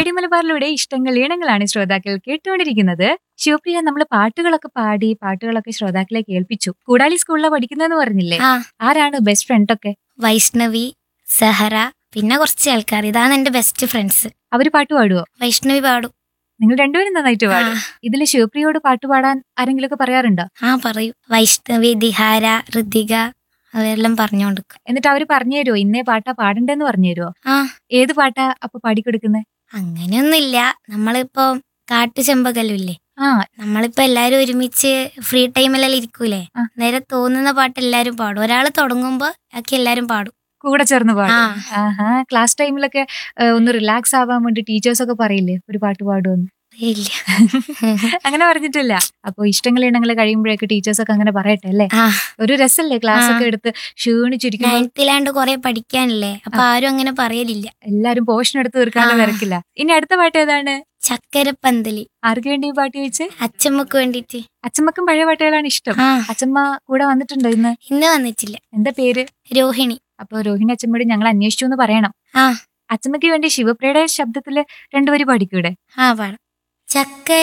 Radio മലബാറിലൂടെ ഇഷ്ടങ്ങൾ ഈണങ്ങളാണ് ശ്രോതാക്കൾ കേട്ടുകൊണ്ടിരിക്കുന്നത് ശിവപ്രിയ നമ്മൾ പാട്ടുകളൊക്കെ പാടി പാട്ടുകളൊക്കെ ശ്രോതാക്കളെ കേൾപ്പിച്ചു കൂടാളി സ്കൂളിലാണ് പഠിക്കുന്നതെന്ന് പറഞ്ഞില്ലേ ആ ആരാണ് ബെസ്റ്റ് ഫ്രണ്ട് ഒക്കെ വൈഷ്ണവി സഹറ പിന്നെ കുറച്ച് ആൾക്കാർ ഇതാണ് എന്റെ ബെസ്റ്റ് ഫ്രണ്ട്സ് അവര് പാട്ട് പാടുവോ വൈഷ്ണവി പാടും നിങ്ങൾ രണ്ടുപേരും നന്നായിട്ട് ആ, പാടും ഇതില് ശിവപ്രിയോട് പാട്ട് പാടാൻ ആരെങ്കിലും ഒക്കെ പറയാറുണ്ടോ ആ പറയൂ വൈഷ്ണവി ദിഹാര ഋതിക അവരെല്ലാം പറഞ്ഞുകൊടുക്കും എന്നിട്ട് അവര് പറഞ്ഞു തരുമോ ഇന്നേ പാട്ടാ പാടണ്ടെന്ന് പറഞ്ഞു തരുമോ ആ ഏത് പാട്ടാ അപ്പൊ പാടിക്കൊടുക്കുന്നത് അങ്ങനെയൊന്നുമില്ല നമ്മളിപ്പോ കാട്ടു ചെമ്പകല്ലില്ലേ ആ നമ്മളിപ്പോ എല്ലാരും ഒരുമിച്ച് ഫ്രീ ടൈമിലെല്ലാം ഇരിക്കൂലേ ആ. നേരെ തോന്നുന്ന പാട്ട് എല്ലാരും പാടും ഒരാള് തുടങ്ങുമ്പോ ബാക്കി എല്ലാരും പാടും കൂടെ ചേർന്ന് പാടും ആ. ആഹാ ക്ലാസ് ടൈമിലൊക്കെ ഏഹ്, ഒന്ന് റിലാക്സ് ആവാൻ വേണ്ടി ടീച്ചേഴ്സ് ഒക്കെ പറയില്ലേ ഒരു പാട്ട് പാടുമെന്ന് ഇല്ല അങ്ങനെ പറഞ്ഞിട്ടില്ല അപ്പൊ ഇഷ്ടങ്ങൾ ഇണങ്ങൾ കഴിയുമ്പോഴേക്ക് ടീച്ചേഴ്സ് ഒക്കെ അങ്ങനെ പറയട്ടെ അല്ലേ ആ ഒരു രസല്ലേ ക്ലാസ് ആ. ഒക്കെ എടുത്ത് ക്ഷീണിച്ചിരിക്കുമ്പോൾ നയൻത്തിലാണ്ട് കൊറേ പഠിക്കാനില്ലേ അപ്പൊ ആരും അങ്ങനെ പറയലില്ല എല്ലാരും പോർഷൻ എടുത്ത് തീർക്കാനുള്ള ആ. തിരക്കില്ല ഇനി അടുത്ത പാട്ട് ഏതാണ് ചക്കരപ്പന്തലി ആർക്ക് വേണ്ടി ഈ പാട്ട് ചോദിച്ച് അച്ചമ്മക്ക് വേണ്ടിട്ട് അച്ഛമ്മക്കും പഴയ പാട്ടുകളാണ് ഇഷ്ടം ആ അച്ഛമ്മ കൂടെ വന്നിട്ടുണ്ടോ ഇന്ന് ഇന്ന് വന്നിട്ടില്ല എന്താ പേര് രോഹിണി അപ്പൊ രോഹിണി അച്ഛമ്മയോട് ഞങ്ങൾ അന്വേഷിച്ചു എന്ന് പറയണം ആ അച്ഛമ്മയ്ക്ക് വേണ്ടി ശിവപ്രിയയുടെ ശബ്ദത്തില് രണ്ടുപേര് പാടിക്കൂടെ ആ പാടാം ചക്ക